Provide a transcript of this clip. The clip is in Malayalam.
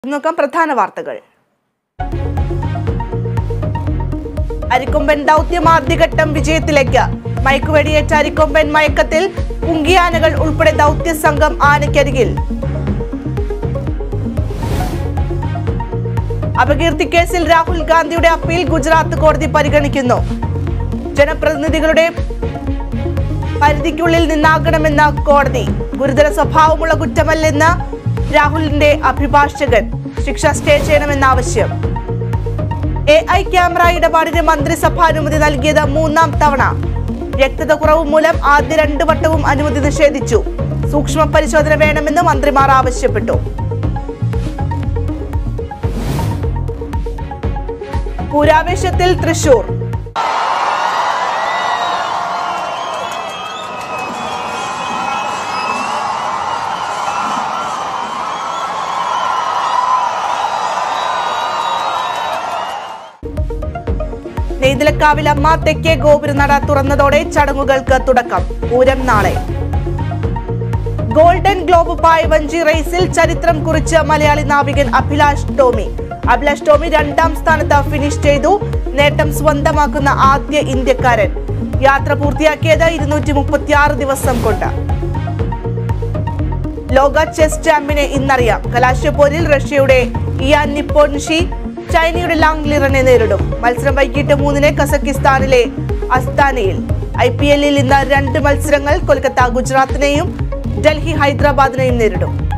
നോക്കാം പ്രധാന വാർത്തകൾ അരിക്കൊമ്പൻ ദൗത്യം ആദ്യഘട്ടം വിജയത്തിലേക്ക് മയക്കുവെടിയേറ്റ അരിക്കൊമ്പൻ മയക്കത്തിൽ പുങ്കിയാനകൾ ഉൾപ്പെടെ ദൗത്യ സംഘം ആനയ്ക്കരികിൽ അപകീർത്തി കേസിൽ രാഹുൽ ഗാന്ധിയുടെ അപ്പീൽ ഗുജറാത്ത് കോടതി പരിഗണിക്കുന്നു ജനപ്രതിനിധികളുടെ പരിധിക്കുള്ളിൽ നിന്നാകണമെന്ന കോടതി ഗുരുതര സ്വഭാവമുള്ള കുറ്റമല്ലെന്ന് രാഹുലിന്റെ അഭിഭാഷകൻ ശിക്ഷ സ്റ്റേ ചെയ്യണമെന്ന ആവശ്യം എ ഐ ക്യാമറ ഇടപാടിന് മന്ത്രിസഭ അനുമതി നൽകിയത് മൂന്നാം തവണ വ്യക്തത കുറവ് മൂലം ആദ്യ രണ്ട് വട്ടവും അനുമതി നിഷേധിച്ചു സൂക്ഷ്മ പരിശോധന വേണമെന്ന് മന്ത്രിമാർ ആവശ്യപ്പെട്ടു പൂരാവേശത്തിൽ തൃശൂർ നെയ്തിലക്കാവിൽ അമ്മ തെക്കേ ഗോപുരനട തുറന്നതോടെ ചടങ്ങുകൾക്ക് തുടക്കം പൂരം നാളെ ഗോൾഡൻ ഗ്ലോബ് പായ് വഞ്ചി റേസിൽ ചരിത്രം കുറിച്ച് മലയാളി നാവികൻ അഭിലാഷ് ടോമി അഭിലാഷ് ടോമി രണ്ടാം സ്ഥാനത്ത് ഫിനിഷ് ചെയ്തു നേട്ടം സ്വന്തമാക്കുന്ന ആദ്യ ഇന്ത്യക്കാരൻ യാത്ര പൂർത്തിയാക്കിയത് ഇരുന്നൂറ്റി മുപ്പത്തി ആറ് ദിവസം കൊണ്ട് ലോക ചെസ് ചാമ്പ്യനെ ഇന്നറിയാം കലാശപ്പോരിൽ റഷ്യയുടെ ഇയാൻ നിപ്പോൺഷി ചൈനയുടെ ലാങ് ലിറനെ നേരിടും മത്സരം വൈകിട്ട് മൂന്നിന് കസക്കിസ്ഥാനിലെ അസ്താനയിൽ ഐ പി എല്ലിൽ ഇന്ന് രണ്ട് മത്സരങ്ങൾ കൊൽക്കത്ത ഗുജറാത്തിനെയും ഡൽഹി ഹൈദരാബാദിനെയും നേരിടും